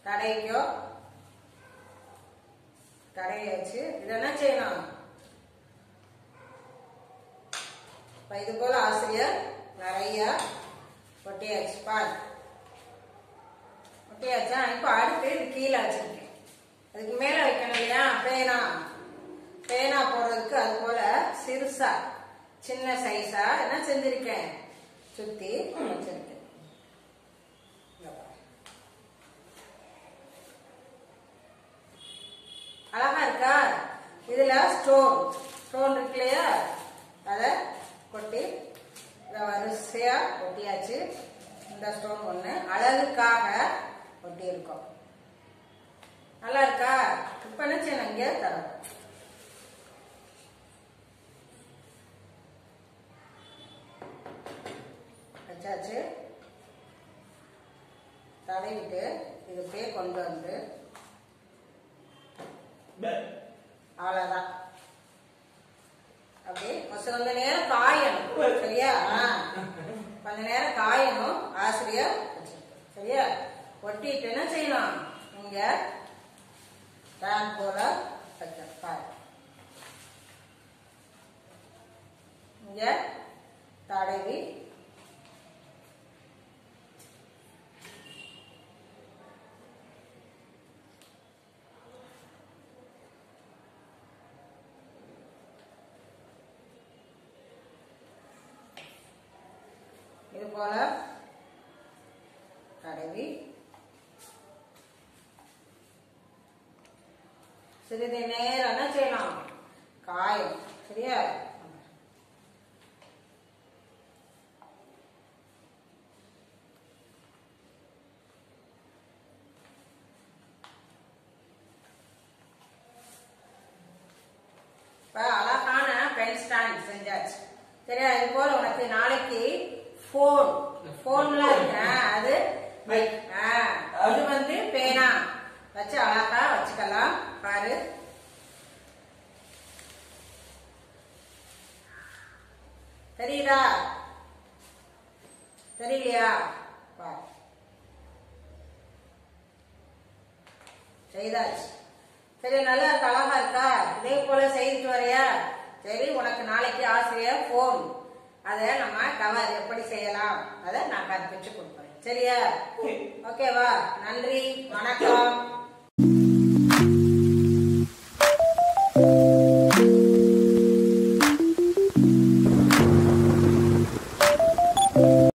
தடைக்கோ தடையாச்சு இது என்ன செய்யணும் இப்ப இது போல ஆசிரியர் நிறைய ஒட்டியாச்சு பாரு ஒட்டியாச்சா இப்போ அடுத்து இது கீழே வச்சிருக்கேன் அதுக்கு மேல வைக்கணும் இல்லையா பேனா பேனா போடுறதுக்கு அது போல சிறுசா சின்ன சைஸா என்ன செஞ்சிருக்கேன் சுத்தி வச்சிருக்கேன் இங்க பாரு. அழகா இருக்கா இதுல ஸ்டோன் ஸ்டோன் இருக்கு இல்லையா அதை கொட்டி இதை வரிசையா ஒட்டியாச்சு இந்த ஸ்டோன் ஒண்ணு அழகுக்காக ஒட்டி இருக்கோம் நல்லா இருக்கா இப்ப என்ன செய்யணும் இங்க தரோம் வச்சாச்சு தடவிட்டு இது அப்படியே கொண்டு வந்து அவ்வளவுதான் அப்படியே கொஞ்சம் கொஞ்ச நேரம் காயணும் சரியா ஆ. கொஞ்ச நேரம் காயணும் ஆசிரியர் வச்சிருப்பார். சரியா ஒட்டிட்டு என்ன செய்யணும் இங்க ஃபேன் போல வைக்கணும் பாரு இங்க தடவி இது போல தடவி சிறிது நேரம் என்ன செய்யலாம் காயும் சரியா இப்ப அழகான பென் ஸ்டாண்ட் செஞ்சாச்சு சரியா இது போல உனக்கு நாளைக்கு போன் போன்ல இருக்கு ஆ, அது ஆ, இது வந்து பேனா வச்சு அழகா வச்சுக்கலாம் பாரு தெரியுதா தெரியலையா பாரு செய்தாச்சு சரி நல்லா இருக்கா அழகா இருக்கா இதே போல செய்துட்டு வரையா சரி உனக்கு நாளைக்கு ஆசிரியர் போன் அதை நம்ம கவர் எப்படி செய்யலாம் அதை நான் கற்பிச்சு கொடுப்பேன் சரியா ஓகேவா நன்றி வணக்கம்